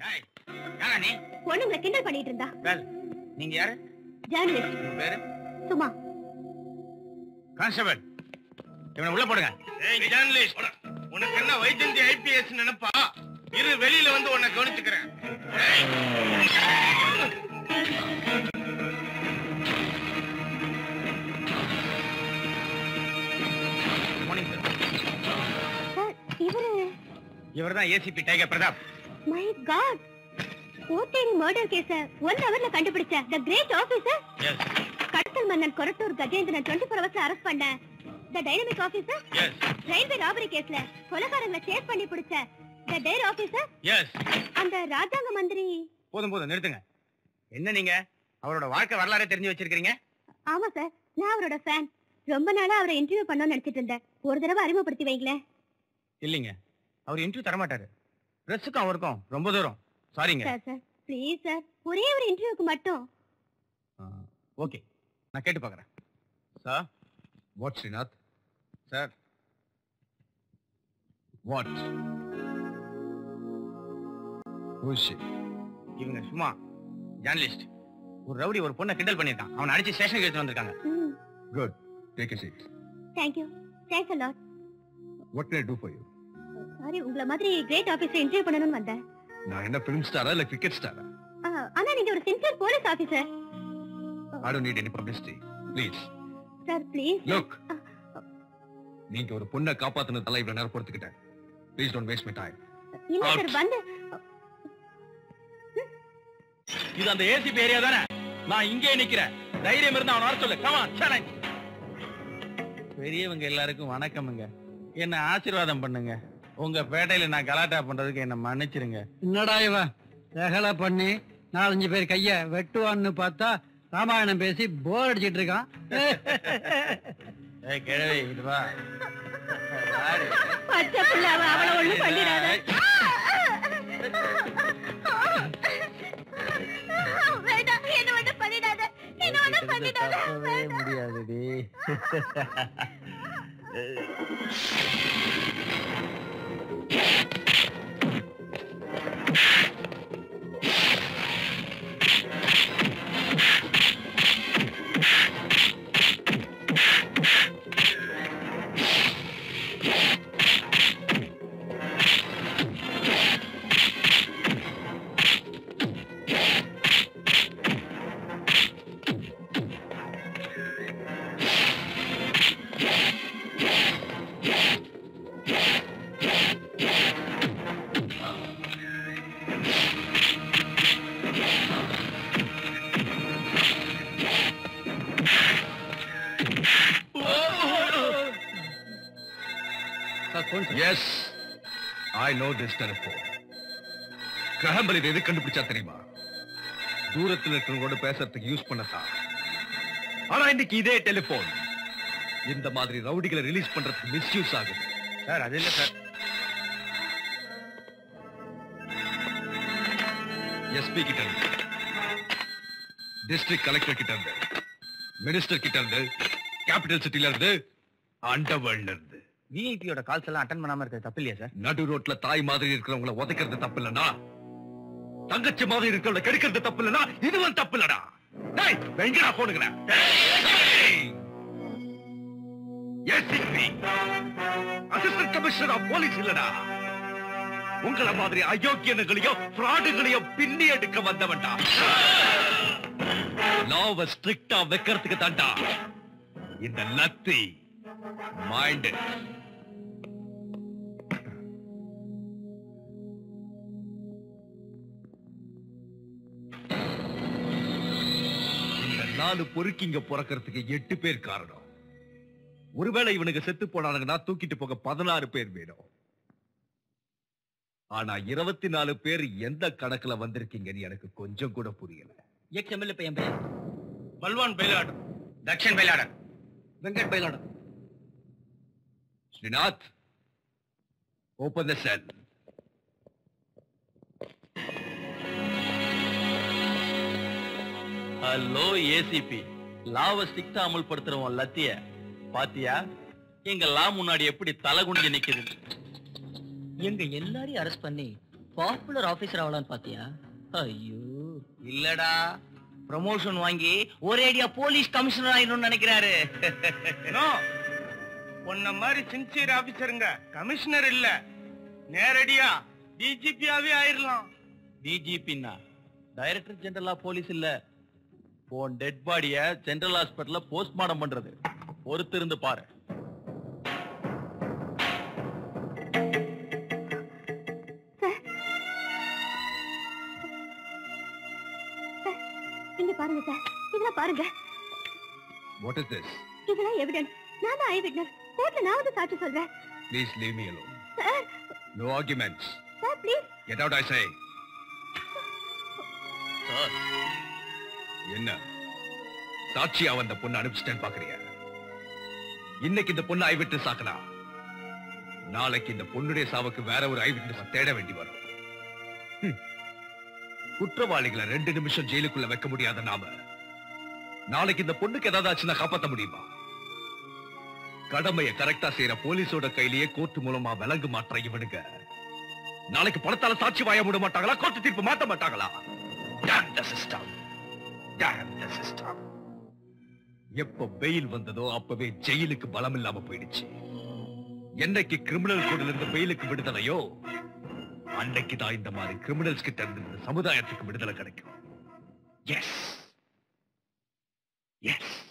ஏய், யாரா நீ பொண்ணுங்களை கிண்டல் பண்ணிட்டு இருந்தா வேல் நீங்க யாரு ஜேர்னலிஸ்ட் உங்க பேரு சும்மா கான்ஸ்டபிள் இவனை உள்ள போடுங்க ஏய் ஜேர்னலிஸ்ட் உனக்கு என்ன வைஜந்தி ஐபிஎஸ் நினைப்பா இரு வெளியில வந்து உன்னை கவனிச்சுக்கிறேன் ஏய். மார்னிங் சார் சார் இவரு இவர் தான் ACP tiger Pratap my god Otteri murder கேஸ ஒன் ஹவர்ல கண்டுபிடிச்ச த கிரேட் ஆபீசர் எஸ் கடத்தல் மன்னன் கொரட்டூர் கஜேந்திரன் டுவெண்ட்டி ஃபோர் ஹவர்ஸ்ல அரெஸ்ட் பண்ண the dynamic officer yes railway robbery கேஸ்ல கொலைகாரங்களை சேஸ் பண்ணி பிடிச்ச த டேர் ஆபீசர் எஸ் அந்த ராஜாங்க மந்திரி போதும் போதும் நிறுத்துங்க என்ன நீங்க அவரோட வாழ்க்கை வரலாறு தெரிஞ்சு வச்சிருக்கீங்க ஆமா சார் நான் அவரோட ஃபேன் ரொம்ப நாளா அவரை இன்டர்வியூ பண்ணணும்னு நினைச்சிட்டு இருந்தேன் ஒரு தடவை அறிமுகப்படுத்தி வைங்களேன் இல்லைங்க அவர் இன்டர்வியூ தர மாட்டாரு ட்ரெஸ்ஸுக்கும் அவருக்கும் ரொம்ப தூரம் சாரிங்க சார் சார் ப்ளீஸ் சார் ஒரே ஒரு இன்டர்வியூக்கு மட்டும் ஓகே நான் கேட்டு பார்க்கறேன் sir What, Srinath? Sir What? Who is she? இவங்க சும்மா ஜேர்னலிஸ்ட் ஒரு ரவுடி ஒரு பொண்ணை கிண்டல் பண்ணிருக்கான் அவனை அடிச்சு ஸ்டேஷனுக்கு எடுத்து வந்திருக்காங்க Good. Take a seat. Thank you thanks a lot What can I do for you? Sorry உங்களை மாதிரி கிரேட் ஆபீசர் இன்டர்வியூ பண்ணணும்னு வந்தேன் நான் என்ன film star இல்ல cricket star ஆ, ஆனா நீங்க ஒரு sincere police officer I don't need any publicity. Please. Sir please Look. நீங்க ஒரு பொண்ணை காப்பாத்துனதால இவ்வளவு நேரம் பொறுத்துக்கிட்டேன் please don't waste my time இல்ல சார் Out. வந்து இது அந்த ஏசிபி ஏரியா தானே நான் இங்கே நிக்கிறேன் தைரியம் இருந்தா அவன் வர சொல்லு கமான் சேலஞ்ச் பெரியவங்க எல்லாருக்கும் வணக்கமுங்க என்ன ஆசீர்வாதம் பண்ணுங்க உங்க பேட்டையில நான் கலாட்டா பண்றதுக்கு என்ன மன்னிச்சிருங்க என்னடா இவன் ரகலை பண்ணி நாலஞ்சு பேர் கைய வெட்டுவான்னு பார்த்தா ராமாயணம் பேசி போர் அடிச்சிட்டு இருக்கான் ஏய் கிழவி இது வா வாடி. பச்சை புள்ள அவ அவளை ஒண்ணும் பண்ணிடாத வேண்டாம் என்ன ஒண்ணும் பண்ணிடாத என்ன ஒண்ணும் பண்ணிடாத தப்பவே முடியாதுடி yes I know this telephone Graham Bell இதை எது கண்டுபிடிச்சா தெரியுமா தூரத்துல இருக்கிறவங்களோட பேசுறதுக்கு யூஸ் பண்ணத்தான் ஆனா இன்னைக்கு இதே டெலிபோன் இந்த மாதிரி ரவுடிகளை ரிலீஸ் பண்றதுக்கு மிஸ்யூஸ் ஆகுது சார் அது இல்ல சார் எஸ்பி கிட்ட இருந்து டிஸ்ட்ரிக்ட் கலெக்டர் கிட்ட இருந்து மினிஸ்டர் கிட்ட இருந்து கேபிட்டல் சிட்டில இருந்து அண்டவர்ல இருந்து விஐபியோட கால்ஸ் எல்லாம் அட்டன் பண்ணாம இருக்கிறது தப்பு இல்லையா சார் நடு ரோட்ல தாய் மாதிரி இருக்கிறவங்கள உதைக்கிறது தப்பு இல்லனா தங்கச்சி மாதிரி இருக்கிறவங்கள கெடுக்கிறது தப்பு இல்லனா இதுவும் தப்பு இல்லடா டேய் வெங்கடா போனுங்கடா ACP assistant commissioner of police இல்லடா உங்கள மாதிரி அயோக்கியனுங்களையும் ஃப்ராடுகளையும் பின்னி எடுக்க வந்தவன்டா லாவை ஸ்ட்ரிக்டா வைக்கிறதுக்கு தாண்டா இந்த லத்தி மைண்ட் இந்த நாலு பொறுக்கிங்க பிறக்கிறதுக்கு எட்டு பேர் காரணம் ஒருவேளை இவனுக்கு செத்து போனானுங்கன்னா தூக்கிட்டு போக பதினாறு பேர் வேணும் ஆனா இருபத்தி நாலு பேர் எந்த கணக்குல வந்திருக்கீங்கன்னு எனக்கு கொஞ்சம் கூட புரியல எக்ஸ் எம்எல்ஏ பையன் பையன் பல்வான் பைலாட் தக்ஷன் பைலாடர் வெங்கட் பைலாடம் Srinath open the cell hello ACP லாவை ஸ்ட்ரிக்டா அமல்படுத்துறவன் லத்திய பாத்தியா எங்க லா முன்னாடி எப்படி தலை குனிஞ்சு நிக்குது எங்க எல்லாரையும் அரெஸ்ட் பண்ணி பாப்புலர் ஆபீசர் ஆகலான்னு பாத்தியா ஐயோ இல்லடா ப்ரமோஷன் வாங்கி ஒரேடியா போலீஸ் கமிஷனர் ஆயிடணும்னு நினைக்கிறாரு உன்ன மாதிரி சின்சியர் ஆபீசருங்க கமிஷனர் இல்ல நேரடியா டிஜிபியாவே ஆயிரலாம் டிஜிபின்னா டைரக்டர் ஜெனரல் ஆஃப் போலீஸ் இல்ல உன் டெட் பாடிய ஜெனரல் ஹாஸ்பிடல்ல போஸ்ட்மார்டம் பண்றது பொறுத்து இருந்து பாரு இங்க பாருங்க சார் இதெல்லாம் பாருங்க வாட் இஸ் திஸ் இதெல்லாம் எவிடன்ஸ் நான் தான் ஐ விட்னஸ் கோர்ட்ல நான் வந்து சாட்சி சொல்றேன் please leave me alone sir no arguments sir please get out I say sir என்ன சாட்சியா வந்த பொண்ணு அனுப்பிச்சிட்டேன்னு பாக்குறியா இன்னைக்கு இந்த பொண்ணு ஐ விட்னஸ் ஆக்கலாம் நாளைக்கு இந்த பொண்ணுடைய சாவுக்கு வேற ஒரு ஐ விட்னஸ் தேட வேண்டி வரும் ஹம். குற்றவாளிகளை ரெண்டு நிமிஷம் ஜெயிலுக்குள்ள வைக்க முடியாத நாம நாளைக்கு இந்த பொண்ணுக்கு ஏதாவது ஆச்சுன்னா காப்பாத்த முடியுமா கடமையை கரெக்டா செய்யற போலீஸோட கையிலேயே கோர்ட் மூலமா விலங்கு மாற்ற இவனுங்க நாளைக்கு பணத்தால சாட்சி வாய விட மாட்டாங்களா கோர்ட்டு தீர்ப்பு மாத்த மாட்டாங்களா Damn the system. Damn the system. எப்ப பெயில் வந்ததோ அப்பவே ஜெயிலுக்கு பலம் இல்லாம போயிடுச்சு என்னைக்கு கிரிமினல் கோட்ல இருந்து பெயிலுக்கு விடுதலையோ அன்னைக்கு தான் இந்த மாதிரி கிரிமினல்ஸ் கிட்ட இருந்து இந்த சமுதாயத்துக்கு விடுதலை கிடைக்கும் எஸ் எஸ்